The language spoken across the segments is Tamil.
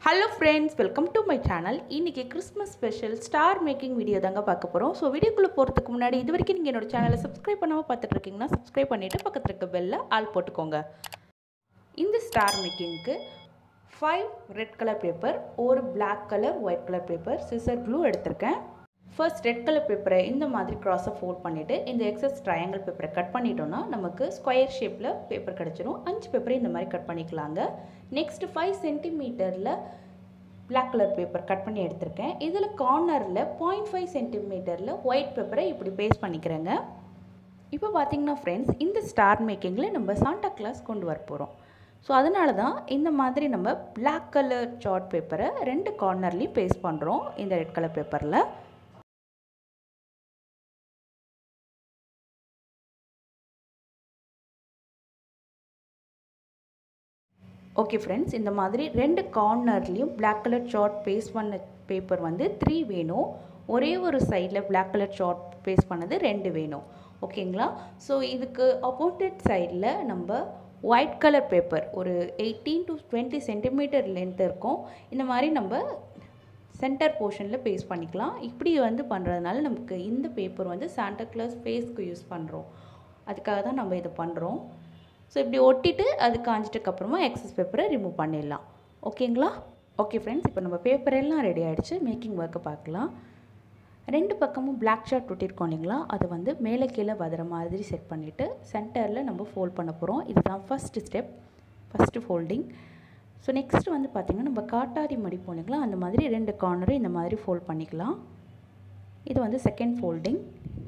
hello friends welcome to my channel இன்றைக்கி Christmas special star making video தாங்க பார்க்க போகிறோம் ஸோ வீடியோக்குள்ளே போகிறதுக்கு முன்னாடி இது வரைக்கும் நீங்கள் என்னோட சேனலை சப்ஸ்கிரைப் பண்ணாமல் பார்த்துட்டு இருக்கீங்கன்னா சப்ஸ்கிரைப் பண்ணிவிட்டு பக்கத்தில் இருக்க பெல்ல ஆள் போட்டுக்கோங்க இந்த ஸ்டார் மேக்கிங்க்கு ஃபைவ் ரெட் கலர் பேப்பர் ஒரு Black colour white colour paper scissor glue எடுத்திருக்கேன் ஃபர்ஸ்ட் ரெட் கலர் பேப்பரை இந்த மாதிரி க்ராஸை ஃபோல்ட் பண்ணிவிட்டு இந்த எக்ஸஸ் ட்ரையாங்கிள் பேப்பரை கட் பண்ணிட்டோம்னா நமக்கு ஸ்கொயர் ஷேப்பில் பேப்பர் கிடச்சிரும் அஞ்சு பேப்பரை இந்த மாதிரி கட் பண்ணிக்கலாங்க நெக்ஸ்ட் ஃபைவ் சென்டிமீட்டரில் Black கலர் பேப்பர் கட் பண்ணி எடுத்திருக்கேன் இதில் கார்னரில் பாயிண்ட் ஃபைவ் சென்டிமீட்டரில் ஒயிட் பேப்பரை இப்படி பேஸ்ட் பண்ணிக்கிறேங்க இப்போ பார்த்தீங்கன்னா ஃப்ரெண்ட்ஸ் இந்த ஸ்டார் மேக்கிங்கில் நம்ம சாண்டா கிளாஸ் கொண்டு வர போகிறோம் ஸோ அதனால தான் இந்த மாதிரி நம்ம Black கலர் சார்ட் பேப்பரை ரெண்டு கார்னர்லேயும் பேஸ்ட் பண்ணுறோம் இந்த ரெட் கலர் பேப்பரில் ஓகே ஃப்ரெண்ட்ஸ் இந்த மாதிரி ரெண்டு கார்னர்லேயும் Black கலர் சார்ட் பேஸ்ட் பண்ண பேப்பர் வந்து த்ரீ வேணும் ஒரே ஒரு சைடில் Black கலர் சார்ட் பேஸ்ட் பண்ணது ரெண்டு வேணும் ஓகேங்களா ஸோ இதுக்கு ஆப்போசிட் சைடில் நம்ம ஒயிட் கலர் பேப்பர் ஒரு eighteen to twenty centimetre length இருக்கும் இந்த மாதிரி நம்ம சென்டர் போர்ஷனில் பேஸ்ட் பண்ணிக்கலாம் இப்படி வந்து பண்ணுறதுனால நமக்கு இந்த பேப்பர் வந்து சாண்டா கிளாஸ் ஃபேஸ்க்கு யூஸ் பண்ணுறோம் அதுக்காக தான் நம்ம இதை பண்ணுறோம் ஸோ இப்படி ஒட்டிட்டு அது காஞ்சிட்டதுக்கப்புறமா எக்ஸஸ் பேப்பரை ரிமூவ் பண்ணிடலாம் ஓகேங்களா ஓகே ஃப்ரெண்ட்ஸ் இப்போ நம்ம பேப்பர் எல்லாம் ரெடி ஆகிடுச்சு மேக்கிங் ஒர்க்கை பார்க்கலாம் ரெண்டு பக்கமும் பிளாக் ஷார்ட் ஒட்டியிருக்கோம் இல்லைங்களா அதை வந்து மேலே கீழே வதற மாதிரி செட் பண்ணிவிட்டு சென்டரில் நம்ம ஃபோல்ட் பண்ண போகிறோம் இதுதான் first step first folding so next வந்து பார்த்திங்கன்னா நம்ம காட்டாரி மடிப்போம் இல்லைங்களா அந்த மாதிரி ரெண்டு கார்னரும் இந்த மாதிரி ஃபோல்ட் பண்ணிக்கலாம் இது வந்து செகண்ட் ஃபோல்டிங்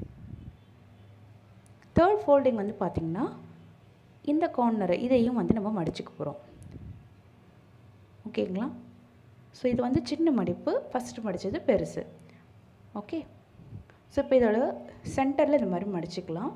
தேர்ட் ஃபோல்டிங் வந்து பார்த்திங்கன்னா இந்த கார்னரை இதையும் வந்து நம்ம மடிச்சுக்க போகிறோம் ஓகேங்களா ஸோ இது வந்து சின்ன மடிப்பு ஃபஸ்ட்டு மடித்தது பெருசு ஓகே ஸோ இப்போ இதோட சென்டரில் இந்த மாதிரி மடிச்சுக்கலாம்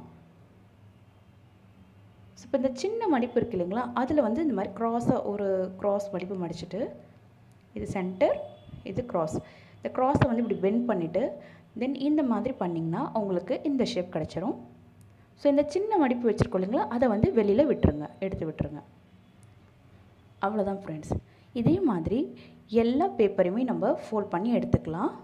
ஸோ இப்போ இந்த சின்ன மடிப்பு இருக்கு இல்லைங்களா அதில் வந்து இந்த மாதிரி க்ராஸாக ஒரு க்ராஸ் மடிப்பு மடிச்சுட்டு இது சென்டர் இது க்ராஸ் இந்த க்ராஸை வந்து இப்படி பெண்ட் பண்ணிவிட்டு தென் இந்த மாதிரி பண்ணிங்கன்னா உங்களுக்கு இந்த ஷேப் கிடச்சிரும் ஸோ இந்த சின்ன மடிப்பு வச்சுருக்கோம் இல்லைங்களா அதை வந்து வெளியில் விட்டுருங்க எடுத்து விட்டுருங்க அவ்வளோதான் ஃப்ரெண்ட்ஸ் இதே மாதிரி எல்லா பேப்பரையுமே நம்ம ஃபோல்ட் பண்ணி எடுத்துக்கலாம்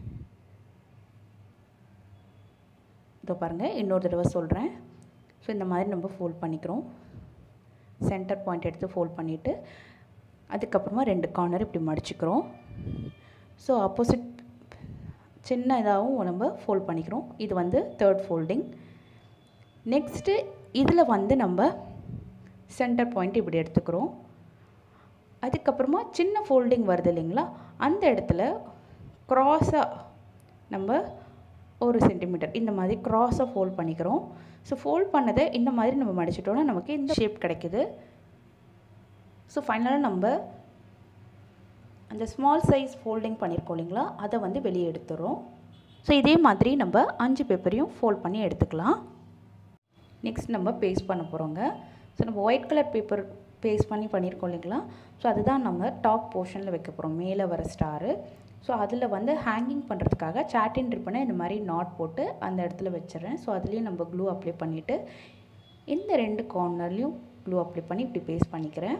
இதோ பாருங்கள் இன்னொரு தடவை சொல்கிறேன் ஸோ இந்த மாதிரி நம்ம ஃபோல்ட் பண்ணிக்கிறோம் சென்டர் பாயிண்ட் எடுத்து ஃபோல்ட் பண்ணிவிட்டு அதுக்கப்புறமா ரெண்டு கார்னர் இப்படி மடிச்சுக்கிறோம் ஸோ ஆப்போசிட் சின்ன இதாகவும் நம்ம ஃபோல்ட் பண்ணிக்கிறோம் இது வந்து தேர்ட் ஃபோல்டிங் நெக்ஸ்ட்டு இதில் வந்து நம்ம சென்டர் பாயிண்ட் இப்படி எடுத்துக்கிறோம் அதுக்கப்புறமா சின்ன ஃபோல்டிங் வருது இல்லைங்களா அந்த இடத்துல க்ராஸாக நம்ம ஒரு சென்டிமீட்டர் இந்த மாதிரி க்ராஸாக ஃபோல்ட் பண்ணிக்கிறோம் ஸோ ஃபோல்ட் பண்ணதை இந்த மாதிரி நம்ம மடிச்சிட்டோன்னா நமக்கு இந்த ஷேப் கிடைக்குது ஸோ ஃபைனலாக நம்ம அந்த ஸ்மால் சைஸ் ஃபோல்டிங் பண்ணியிருக்கோம் இல்லைங்களா அதை வந்து வெளியே எடுத்துகிறோம் ஸோ இதே மாதிரி நம்ம அஞ்சு பேப்பரையும் ஃபோல்ட் பண்ணி எடுத்துக்கலாம் நெக்ஸ்ட் நம்ம பேஸ்ட் பண்ண போகிறோங்க ஸோ நம்ம ஒயிட் கலர் பேப்பர் பேஸ்ட் பண்ணி பண்ணியிருக்கோம் இல்லைங்களா ஸோ அதுதான் நம்ம டாப் போர்ஷனில் வைக்க போகிறோம் மேலே வர ஸ்டாரு ஸோ அதில் வந்து ஹேங்கிங் பண்ணுறதுக்காக சாட்டின் ரிப்பனை இந்த மாதிரி நாட் போட்டு அந்த இடத்துல வச்சிடறேன் ஸோ அதுலேயும் நம்ம க்ளூ அப்ளை பண்ணிவிட்டு இந்த ரெண்டு கார்னர்லேயும் க்ளூ அப்ளை பண்ணி இப்படி பேஸ்ட் பண்ணிக்கிறேன்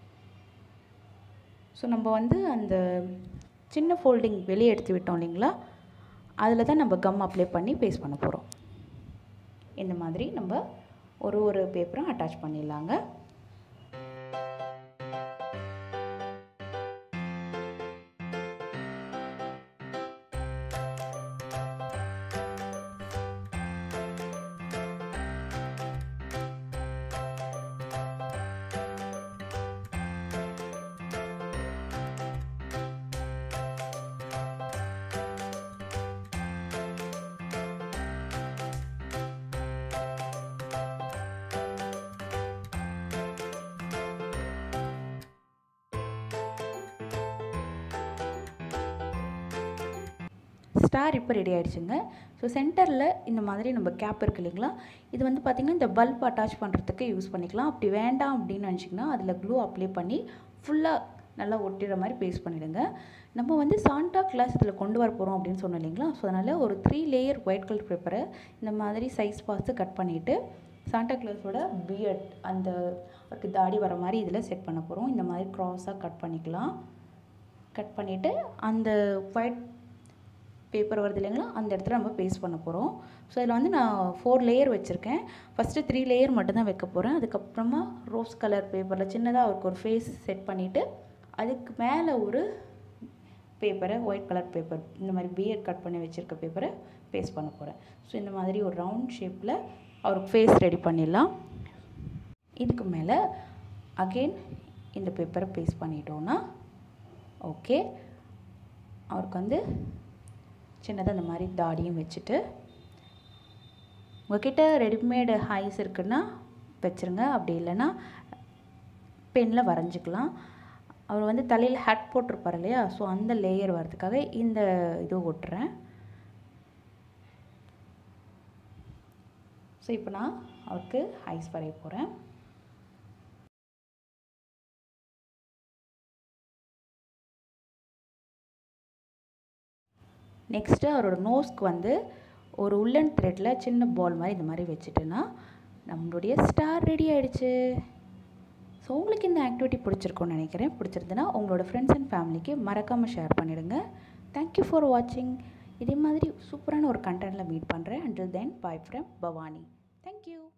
ஸோ நம்ம வந்து அந்த சின்ன ஃபோல்டிங் வெளியே எடுத்து விட்டோம் இல்லைங்களா அதில் தான் நம்ம கம் அப்ளை பண்ணி பேஸ்ட் பண்ண போகிறோம் இந்த மாதிரி நம்ம ஒரு ஒரு பேப்பரும் அட்டாச் பண்ணிடலாங்க ஸ்டார் இப்போ ரெடி ஆகிடுச்சுங்க ஸோ சென்டரில் இந்த மாதிரி நம்ம கேப் இருக்கு இல்லைங்களா இது வந்து பார்த்திங்கன்னா இந்த பல்ப் அட்டாச் பண்ணுறதுக்கு யூஸ் பண்ணிக்கலாம் அப்படி வேண்டாம் அப்படின்னு நினச்சிங்கன்னா அதில் க்ளூ அப்ளை பண்ணி ஃபுல்லாக நல்லா ஒட்டிடுற மாதிரி பேஸ்ட் பண்ணிவிடுங்க நம்ம வந்து சாண்டா கிளாஸ் இதில் கொண்டு வர போகிறோம் அப்படின்னு சொன்னோம் இல்லைங்களா ஸோ அதனால் ஒரு த்ரீ லேயர் ஒயிட் கலர் பேப்பரை இந்த மாதிரி சைஸ் பார்த்து கட் பண்ணிவிட்டு சாண்டா கிளாஸோட பியர்ட் அந்த அவருக்கு தாடி வர மாதிரி இதில் செட் பண்ண போகிறோம் இந்த மாதிரி க்ராஸாக கட் பண்ணிக்கலாம் கட் பண்ணிவிட்டு அந்த ஒயிட் பேப்பர் வருது இல்லைங்களா அந்த இடத்துல நம்ம பேஸ்ட் பண்ண போகிறோம் ஸோ இதில் வந்து நான் ஃபோர் லேயர் வச்சுருக்கேன் ஃபஸ்ட்டு த்ரீ லேயர் மட்டும்தான் வைக்க போகிறேன் அதுக்கப்புறமா ரோஸ் கலர் பேப்பரில் சின்னதாக அவருக்கு ஒரு ஃபேஸ் செட் பண்ணிவிட்டு அதுக்கு மேலே ஒரு பேப்பரை ஒயிட் கலர் பேப்பர் இந்த மாதிரி பியர் கட் பண்ணி வச்சுருக்க பேப்பரை பேஸ்ட் பண்ண போகிறேன் ஸோ இந்த மாதிரி ஒரு ரவுண்ட் ஷேப்பில் அவருக்கு ஃபேஸ் ரெடி பண்ணிடலாம் இதுக்கு மேலே அகெயின் இந்த பேப்பரை பேஸ்ட் பண்ணிட்டோன்னா ஓகே அவருக்கு வந்து சின்னதாக இந்த மாதிரி தாடியும் வச்சுட்டு உங்ககிட்ட ரெடிமேடு ஹைஸ் இருக்குன்னா வச்சுருங்க அப்படி இல்லைன்னா பெனில் வரைஞ்சிக்கலாம் அவர் வந்து தலையில் ஹேட் போட்டிருப்பார் இல்லையா ஸோ அந்த லேயர் வரதுக்காக இந்த இது ஒட்டுறேன் ஸோ இப்போ நான் அவருக்கு ஐஸ் வரைய போகிறேன் நெக்ஸ்ட்டு அவரோட நோஸ்க்கு வந்து ஒரு உள்ளன் த்ரெட்டில் சின்ன பால் மாதிரி இந்த மாதிரி வச்சுட்டேன்னா நம்மளுடைய ஸ்டார் ரெடி ஆகிடுச்சு ஸோ உங்களுக்கு இந்த ஆக்டிவிட்டி பிடிச்சிருக்கும்னு நினைக்கிறேன் பிடிச்சிருந்துன்னா உங்களோட ஃப்ரெண்ட்ஸ் அண்ட் ஃபேமிலிக்கு மறக்காமல் ஷேர் பண்ணிவிடுங்க தேங்க்யூ ஃபார் வாட்சிங் இதே மாதிரி சூப்பரான ஒரு கண்டென்ட்டில் மீட் பண்ணுறேன் until then bye from Bhavani thank you